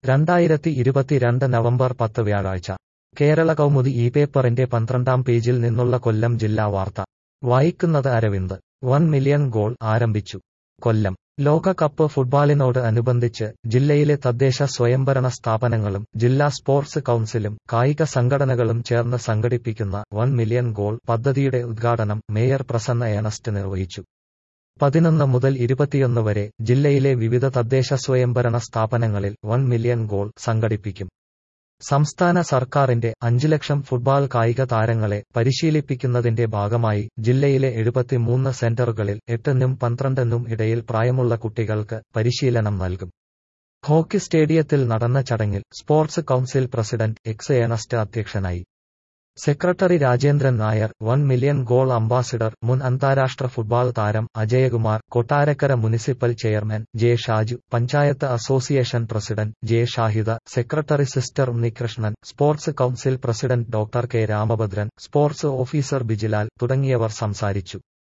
രണ്ടായിരത്തി ഇരുപത്തിരണ്ട് നവംബർ പത്ത് വ്യാഴാഴ്ച കേരള കൗമുദി ഈ പേപ്പറിന്റെ പന്ത്രണ്ടാം പേജിൽ നിന്നുള്ള കൊല്ലം ജില്ലാ വാർത്ത വായിക്കുന്നത് അരവിന്ദ് വൺ മില്യൺ ഗോൾ ആരംഭിച്ചു കൊല്ലം ലോകകപ്പ് ഫുട്ബോളിനോട് അനുബന്ധിച്ച് ജില്ലയിലെ തദ്ദേശ സ്വയംഭരണ സ്ഥാപനങ്ങളും ജില്ലാ സ്പോർട്സ് കൌൺസിലും കായിക സംഘടനകളും ചേർന്ന് സംഘടിപ്പിക്കുന്ന വൺ മില്യൺ ഗോൾ പദ്ധതിയുടെ ഉദ്ഘാടനം മേയർ പ്രസന്ന ഏണസ്റ്റ് നിർവഹിച്ചു പതിനൊന്ന് മുതൽ ഇരുപത്തിയൊന്ന് വരെ ജില്ലയിലെ വിവിധ തദ്ദേശ സ്വയംഭരണ സ്ഥാപനങ്ങളിൽ വൺ മില്യൺ ഗോൾ സംഘടിപ്പിക്കും സംസ്ഥാന സർക്കാരിന്റെ അഞ്ചു ലക്ഷം ഫുട്ബോൾ കായിക താരങ്ങളെ പരിശീലിപ്പിക്കുന്നതിന്റെ ഭാഗമായി ജില്ലയിലെ എഴുപത്തിമൂന്ന് സെന്ററുകളിൽ എട്ടിനും പന്ത്രണ്ടിനും ഇടയിൽ പ്രായമുള്ള കുട്ടികൾക്ക് പരിശീലനം നൽകും ഹോക്കി സ്റ്റേഡിയത്തിൽ നടന്ന ചടങ്ങിൽ sports council president X Ernest അധ്യക്ഷനായി secretary Rajendran Nair one million goal ambassador മുൻ അന്താരാഷ്ട്ര ഫുട്ബോൾ താരം Ajayakumar Kottarakkara municipal chairman J Shaju panchayat association president J Shahida secretary sister Unnikrishnan sports council president doctor K Ramabhadran sports officer Bijilal തുടങ്ങിയവർ സംസാരിച്ചു